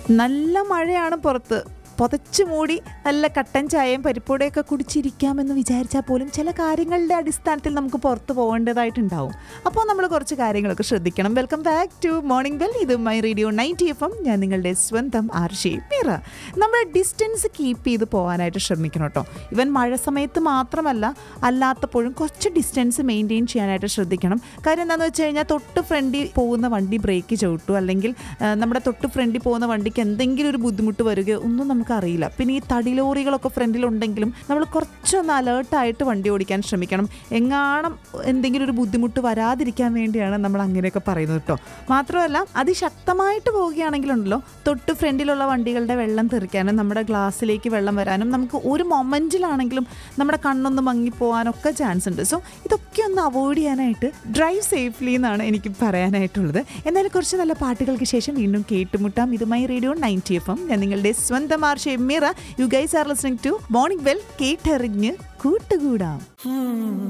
നല്ല മഴയാണ് പുറത്ത് പുതച്ചു മൂടി നല്ല കട്ടൻ ചായയും പരിപ്പൂടെയൊക്കെ കുടിച്ചിരിക്കാമെന്ന് വിചാരിച്ചാൽ പോലും ചില കാര്യങ്ങളുടെ അടിസ്ഥാനത്തിൽ നമുക്ക് പുറത്ത് പോകേണ്ടതായിട്ടുണ്ടാവും അപ്പോൾ നമ്മൾ കുറച്ച് കാര്യങ്ങളൊക്കെ ശ്രദ്ധിക്കണം welcome back to morning bell ഇത് my radio ninety F M ഞാൻ നിങ്ങളുടെ സ്വന്തം ആർഷി മീറ നമ്മൾ ഡിസ്റ്റൻസ് കീപ്പ് ചെയ്ത് പോകാനായിട്ട് ശ്രമിക്കണം കേട്ടോ ഇവൻ മഴ സമയത്ത് മാത്രമല്ല അല്ലാത്തപ്പോഴും കുറച്ച് ഡിസ്റ്റൻസ് മെയിൻറ്റെയിൻ ചെയ്യാനായിട്ട് ശ്രദ്ധിക്കണം കാര്യം എന്താണെന്ന് വെച്ച് കഴിഞ്ഞാൽ തൊട്ട് ഫ്രണ്ടിൽ പോകുന്ന വണ്ടി ബ്രേക്ക് ചവിട്ടു അല്ലെങ്കിൽ ആ, നമ്മുടെ തൊട്ട് ഫ്രണ്ടിൽ പോകുന്ന വണ്ടിക്ക് എന്തെങ്കിലും ഒരു ബുദ്ധിമുട്ട് വരികയോ ഒന്നും നമുക്ക് അറിയില്ല പിന്നെ ഈ തടി ലോറികളൊക്കെ ഫ്രണ്ടിലുണ്ടെങ്കിലും നമ്മൾ കുറച്ചൊന്ന് അലേർട്ടായിട്ട് വണ്ടി ഓടിക്കാൻ ശ്രമിക്കണം എങ്ങാണം എന്തെങ്കിലും ഒരു ബുദ്ധിമുട്ട് വരാതിരിക്കാൻ വേണ്ടിയാണ് നമ്മൾ അങ്ങനെയൊക്കെ പറയുന്നത് കേട്ടോ മാത്രമല്ല അതിശക്തമായിട്ട് പോവുകയാണെങ്കിലുണ്ടല്ലോ തൊട്ട് ഫ്രണ്ടിലുള്ള വണ്ടികളുടെ വെള്ളം തെറിക്കാനും നമ്മുടെ ഗ്ലാസ്സിലേക്ക് വെള്ളം വരാനും നമുക്ക് ഒരു മൊമെൻറ്റിലാണെങ്കിലും നമ്മുടെ കണ്ണൊന്ന് മങ്ങിപ്പോവാനൊക്കെ ചാൻസ് ഉണ്ട് സോ ഇതൊക്കെ ഒന്ന് അവോയ്ഡ് ചെയ്യാനായിട്ട് ഡ്രൈവ് സേഫ്ലി എന്നാണ് എനിക്ക് പറയാനായിട്ടുള്ളത് എന്നാലും കുറച്ച് നല്ല പാട്ടുകൾക്ക് ശേഷം വീണ്ടും കേട്ടുമുട്ടാം ഇത് my radio ninety F M ഞാൻ നിങ്ങളുടെ സ്വന്തം R Shemeera you guys are listening to morning bell കേട്ടറിഞ്ഞ് കൂട്ടുകൂടാം